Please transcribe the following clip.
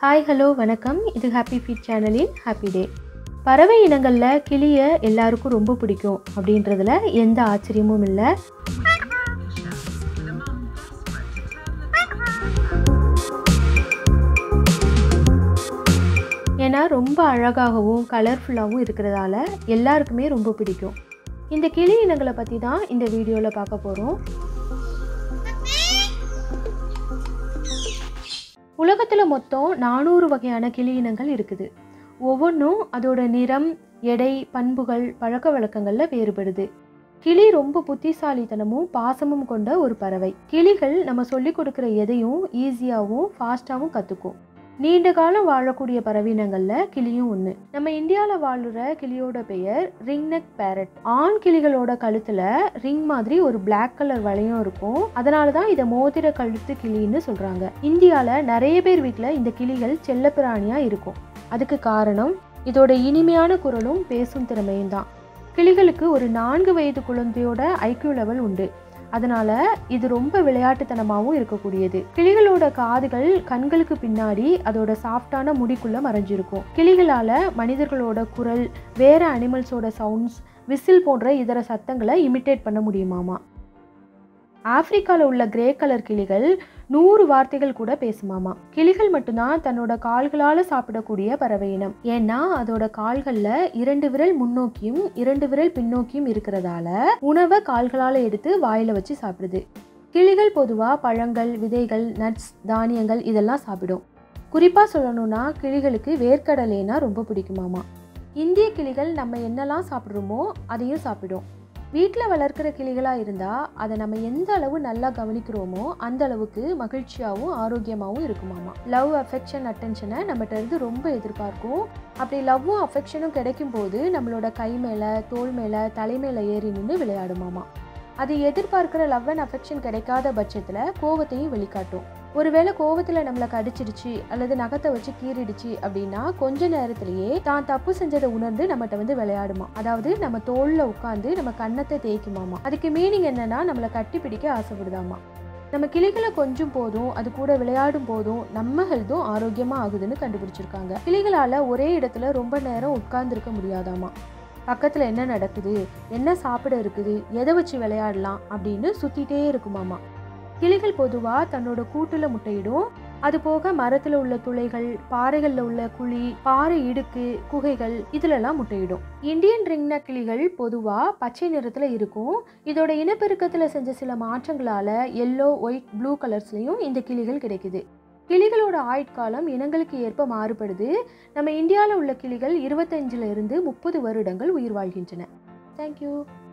hi hello வணக்கம் இது happy feet சேனலின் ஹாப்பி டே பறவை இனங்களில் கிளியை எல்லாருக்கும் ரொம்ப பிடிக்கும் அப்படின்றதுல எந்த ஆச்சரியமும் இல்லை ஏன்னா ரொம்ப அழகாகவும் கலர்ஃபுல்லாகவும் இருக்கிறதால எல்லாருக்குமே ரொம்ப பிடிக்கும் இந்த கிளி இனங்களை பற்றி தான் இந்த வீடியோவில் பார்க்க போகிறோம் உலகத்தில் மொத்தம் நானூறு வகையான கிளி இனங்கள் இருக்குது ஒவ்வொன்றும் அதோட நிறம் எடை பண்புகள் பழக்க வழக்கங்களில் வேறுபடுது கிளி ரொம்ப புத்திசாலித்தனமும் பாசமும் கொண்ட ஒரு பறவை கிளிகள் நம்ம சொல்லி கொடுக்குற எதையும் ஈஸியாகவும் ஃபாஸ்ட்டாகவும் கற்றுக்கும் நீண்ட காலம் வாழக்கூடிய பறவையினங்களில் கிளியும் ஒன்று நம்ம இந்தியாவில் வாழுற கிளியோட பெயர் ரிங் நெக் பேரட் ஆண் கிளிகளோட கழுத்தில் ரிங் மாதிரி ஒரு பிளாக் கலர் வளையம் இருக்கும் அதனால தான் இதை மோதிர கழுத்து கிளின்னு சொல்கிறாங்க இந்தியாவில் நிறைய பேர் வீட்டில் இந்த கிளிகள் செல்லப்பிராணியாக இருக்கும் அதுக்கு காரணம் இதோட இனிமையான குரலும் பேசும் திறமையும் தான் கிளிகளுக்கு ஒரு நான்கு வயது குழந்தையோட ஐக்யூ லெவல் உண்டு அதனால இது ரொம்ப விளையாட்டுத்தனமாகவும் இருக்கக்கூடியது கிளிகளோட காதுகள் கண்களுக்கு பின்னாடி அதோட சாஃப்டான முடிக்குள்ள மறைஞ்சிருக்கும் கிளிகளால மனிதர்களோட குரல் வேற அனிமல்ஸோட சவுண்ட்ஸ் விசில் போன்ற இதர சத்தங்களை இமிட்டேட் பண்ண முடியுமாமா ஆப்பிரிக்காவில் உள்ள கிரே கலர் கிளிகள் நூறு வார்த்தைகள் கூட பேசுமாமா கிளிகள் மட்டும்தான் தன்னோட கால்களால் சாப்பிடக்கூடிய பறவை இனம் ஏன்னா அதோட கால்களில் இரண்டு விரல் முன்னோக்கியும் இரண்டு விரல் பின்னோக்கியும் இருக்கிறதால உணவை கால்களால் எடுத்து வாயில வச்சு சாப்பிடுது கிளிகள் பொதுவாக பழங்கள் விதைகள் நட்ஸ் தானியங்கள் இதெல்லாம் சாப்பிடும் குறிப்பாக சொல்லணும்னா கிளிகளுக்கு வேர்க்கடலைனா ரொம்ப பிடிக்குமாமா இந்திய கிளிகள் நம்ம என்னெல்லாம் சாப்பிட்றோமோ அதையும் சாப்பிடும் வீட்டில் வளர்க்குற கிளிகளாக இருந்தால் அதை நம்ம எந்த அளவு நல்லா கவனிக்கிறோமோ அந்த அளவுக்கு மகிழ்ச்சியாகவும் ஆரோக்கியமாகவும் இருக்குமாமா லவ் அஃபெக்ஷன் அட்டென்ஷனை நம்மகிட்ட இருந்து ரொம்ப எதிர்பார்க்கும் அப்படி லவ்வும் அஃபெக்ஷனும் கிடைக்கும் போது நம்மளோட கை மேலே தோல் மேலே தலை மேலே ஏறி நின்று விளையாடுமாமா அது எதிர்பார்க்குற லவ் அண்ட் அஃபெக்ஷன் கிடைக்காத பட்சத்தில் கோவத்தையும் வெளிக்காட்டும் ஒருவேளை கோவத்தில் நம்மளை கடிச்சிடுச்சு அல்லது நகத்தை வச்சு கீறிடுச்சு அப்படின்னா கொஞ்ச நேரத்திலேயே தான் தப்பு செஞ்சதை உணர்ந்து நம்மகிட்ட வந்து விளையாடுமா அதாவது நம்ம தோளில் உட்காந்து நம்ம கன்னத்தை தேய்க்குமாமா அதுக்கு மீனிங் என்னன்னா நம்மளை கட்டி பிடிக்க ஆசைப்படுதாமா நம்ம கிளிகளை கொஞ்சம் போதும் அது கூட விளையாடும் போதும் நம்ம ஹெல்த்தும் ஆரோக்கியமாக ஆகுதுன்னு கண்டுபிடிச்சிருக்காங்க கிளிகளால் ஒரே இடத்துல ரொம்ப நேரம் உட்கார்ந்துருக்க முடியாதாமா பக்கத்தில் என்ன நடக்குது என்ன சாப்பிட இருக்குது எதை வச்சு விளையாடலாம் அப்படின்னு சுற்றிட்டே இருக்குமாமா கிளிகள் பொதுவாக தன்னோட கூட்டில் முட்டையிடும் அது போக மரத்தில் உள்ள துளைகள் பாறைகளில் உள்ள குழி பாறை இடுக்கு குகைகள் இதிலெல்லாம் முட்டையிடும் இந்தியன் ரிங்ன கிளிகள் பொதுவாக பச்சை நிறத்தில் இருக்கும் இதோட இனப்பெருக்கத்தில் செஞ்ச சில மாற்றங்களால் எல்லோ ஒயிட் ப்ளூ கலர்ஸ்லையும் இந்த கிளிகள் கிடைக்குது கிளிகளோட ஆயுட்காலம் இனங்களுக்கு ஏற்ப மாறுபடுது நம்ம இந்தியாவில் உள்ள கிளிகள் இருபத்தஞ்சில் இருந்து முப்பது வருடங்கள் உயிர் வாழ்கின்றன தேங்க்யூ